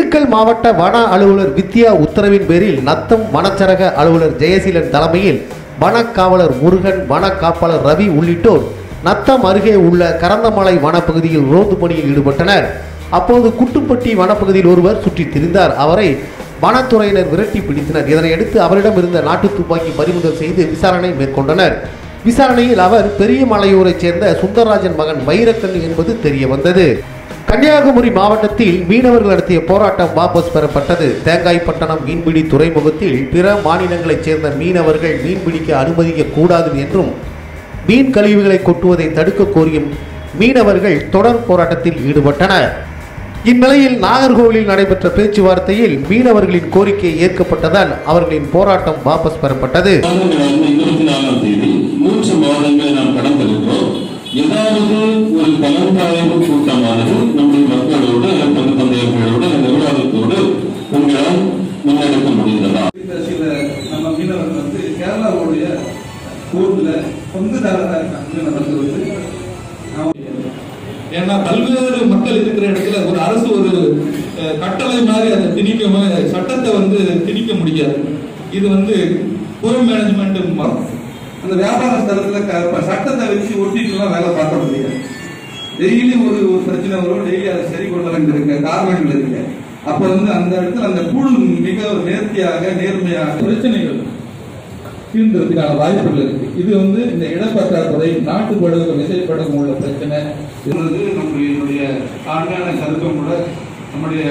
திண்டுக்கல் மாவட்ட வன அலுவலர் வித்யா உத்தரவின் பேரில் நத்தம் வனச்சரக அலுவலர் ஜெயசீலன் தலைமையில் வனக்காவலர் முருகன் வன காப்பாளர் ரவி உள்ளிட்டோர் நத்தம் அருகே உள்ள கரந்தமலை வனப்பகுதியில் ரோந்து பணியில் ஈடுபட்டனர் அப்போது குட்டுப்பட்டி வனப்பகுதியில் ஒருவர் சுற்றித் திரிந்தார் அவரை வனத்துறையினர் விரட்டி பிடித்தனர் இதனையடுத்து அவரிடம் இருந்த நாட்டு துப்பாக்கி பறிமுதல் செய்து விசாரணை மேற்கொண்டனர் விசாரணையில் அவர் பெரிய மலையூரைச் சேர்ந்த சுந்தரராஜன் மகன் வைரக்கண்ணு என்பது தெரிய வந்தது கன்னியாகுமரி மாவட்டத்தில் மீனவர்கள் நடத்திய போராட்டம் வாபஸ் பெறப்பட்டது தேங்காய்பட்டணம் மீன்பிடி துறைமுகத்தில் பிற மாநிலங்களைச் சேர்ந்த மீனவர்கள் மீன்பிடிக்க அனுமதிக்க கூடாது என்றும் மீன் கழிவுகளை கொட்டுவதை தடுக்க கோரியும் மீனவர்கள் தொடர் போராட்டத்தில் ஈடுபட்டனர் இந்நிலையில் நாகர்கோவிலில் நடைபெற்ற பேச்சுவார்த்தையில் மீனவர்களின் கோரிக்கை ஏற்கப்பட்டதால் அவர்களின் போராட்டம் வாபஸ் பெறப்பட்டது மாதங்களான இருபத்தி நாலாம் தேதி மூன்று மாதங்களை நாம் கடந்திருக்கிறோம் ஏதாவது ஒரு கலந்தாய்வு கூட்டமானது நம்முடைய மக்களோடு அல்லது பங்கு தந்தையர்களோடு அந்த விவாதத்தோடு உங்களால் முன்னெடுக்க முடிந்ததா இந்த சில நம்ம மீனவர்கள் வந்து கேரளாவுடைய ஊர்ல பங்குதாரராக இருக்காங்க மீனவர்கள் வந்து அவங்க ஏன்னா பல்வேறு மக்கள் இருக்கிற இடத்துல ஒரு அரசு ஒரு அஹ், கட்டளை மாதிரி அதை திணிக்க ம- சட்டத்தை வந்து திணிக்க முடியாது இது வந்து புவர் மேனேஜ்மெண்ட் அந்த வியாபார ஸ்தலத்துல க- இப்ப சட்டத்தை வச்சு ஒட்டிட்டுலாம் வேலை பார்க்க முடியாது டெய்லி ஒரு ஒரு பிரச்சனை வரும் டெய்லி அதை சரி கொள்ள வேண்டியிருக்க காரணங்கள் இருக்கு அப்ப வந்து அந்த இடத்துல அந்த குழு மிக நேர்த்தியாக நேர்மையாக பிரச்சனைகள் தீர்ந்ததுக்கான வாய்ப்புகள் இருக்கு இது வந்து இந்த இடப்பற்றாக்குறை நாட்டுப்படகு விசைப்படகு உள்ள பிரச்சனை இது வந்து நம்முடைய என்னுடைய தாழ்மையான கருத்தும் கூட நம்முடைய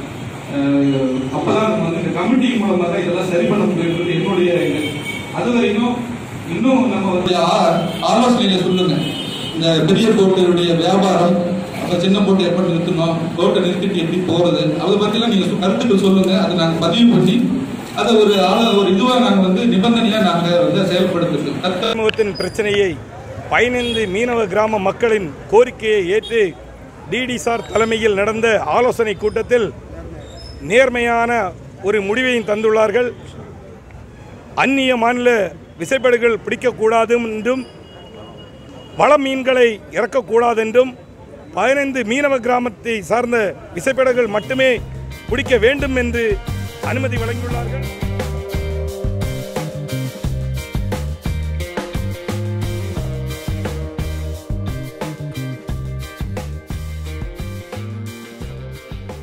அஹ், அப்பதான் நம்ம வந்து இந்த கமிட்டி மூலமாக தான் இதெல்லாம் சரி பண்ண முடியுன்றது என்னுடைய இது. அது வரைக்கும் இன்னும் நம்ம வந்து உங்களுடைய ஆ- ஆலோசனைகளை சொல்லுங்க இந்த பெரிய போட்டுடைய வியாபாரம் அப்ப சின்ன போட்டு எப்ப நிறுத்தணும் போட்டை நிறுத்திட்டு எப்படி போறது அதை பத்திலாம் நீங்க சொ- கருத்துக்கள் சொல்லுங்க அதை நாங்க பதிவு பண்ணி அதை ஒரு ஆள- ஒரு இதுவா நாங்க வந்து நிபந்தனையா நாங்க வந்து செயல்படுத்துறோம் தற்காலிக சமூகத்தின் பிரச்சனையை பதினைந்து மீனவ கிராம மக்களின் கோரிக்கையை ஏற்று டிடி சார் தலைமையில் நடந்த ஆலோசனை கூட்டத்தில் நேர்மையான ஒரு முடிவையும் தந்துள்ளார்கள் அந்நிய மாநில விசைப்படகுகள் பிடிக்கக்கூடாது என்றும் வள மீன்களை இறக்கக்கூடாது என்றும் பதினைந்து மீனவ கிராமத்தை சார்ந்த விசைப்படகுகள் மட்டுமே பிடிக்க வேண்டும் என்று அனுமதி வழங்கியுள்ளார்கள்